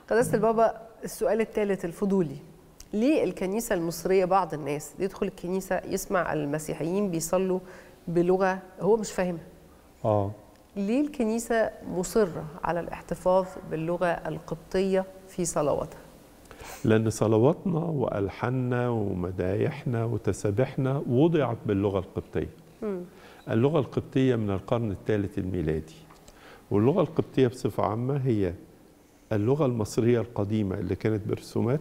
قداسة البابا السؤال الثالث الفضولي ليه الكنيسة المصرية بعض الناس يدخل الكنيسة يسمع المسيحيين بيصلوا بلغة هو مش فاهمها اه ليه الكنيسة مصرة على الاحتفاظ باللغة القبطية في صلواتها لأن صلواتنا وألحاننا ومدايحنا وتسابيحنا وضعت باللغة القبطية اللغة القبطية من القرن الثالث الميلادي واللغة القبطية بصفة عامة هي اللغة المصرية القديمة اللي كانت برسومات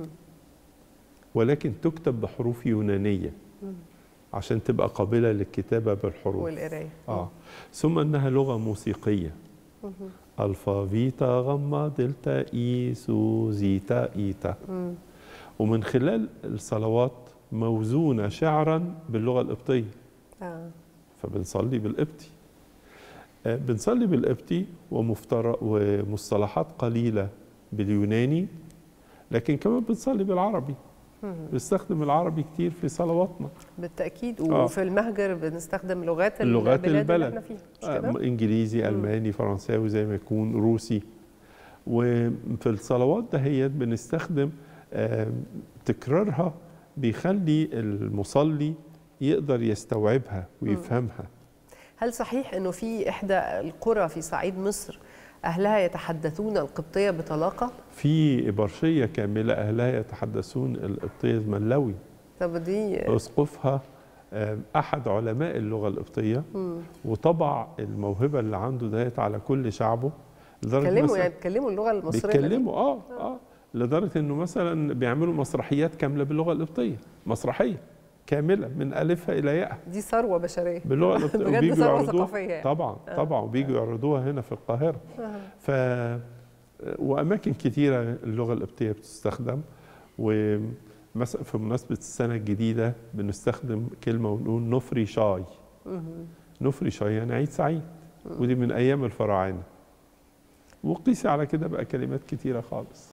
ولكن تكتب بحروف يونانية عشان تبقى قابلة للكتابة بالحروف والقراية آه. ثم أنها لغة موسيقية ألفا فيتا غما دلتا إي سو زيتا إيتا ومن خلال الصلوات موزونة شعرا باللغة القبطية آه. فبنصلي بالقبطي آه، بنصلي بالقبطي ومفتر ومصطلحات قليلة باليوناني لكن كمان بنصلي بالعربي بنستخدم العربي كتير في صلواتنا بالتأكيد آه. وفي المهجر بنستخدم لغات لغات البلاد اللي البلد. احنا فيها مش آه، كده؟ انجليزي الماني فرنساوي زي ما يكون روسي وفي الصلوات دهيت بنستخدم آه، تكرارها بيخلي المصلي يقدر يستوعبها ويفهمها هل صحيح انه في احدى القرى في صعيد مصر اهلها يتحدثون القبطيه بطلاقه؟ في إبرشية كاملة أهلها يتحدثون القبطية الملوي طب دي أسقفها آه، أحد علماء اللغة القبطية وطبع الموهبة اللي عنده ديت على كل شعبه لدرجة بيتكلموا مثلاً- يعني بيتكلموا اللغه المصريه دي؟ بيتكلموا اه اه لدرجه انه مثلا بيعملوا مسرحيات كامله باللغه القبطيه مسرحيه كامله من الفها الى ياءها دي ثروه بشريه باللغه القبطيه بجد وبيجوا ثروه يعرضوها ثقافيه يعني. طبعا طبعا وبيجوا يعرضوها هنا في القاهره ف واماكن كتيره اللغه القبطيه بتستخدم ومثلا في مناسبه السنه الجديده بنستخدم كلمه ونقول نفري شاي نفري شاي يعني عيد سعيد ودي من ايام الفراعنه وقيس على كده بقى كلمات كتيره خالص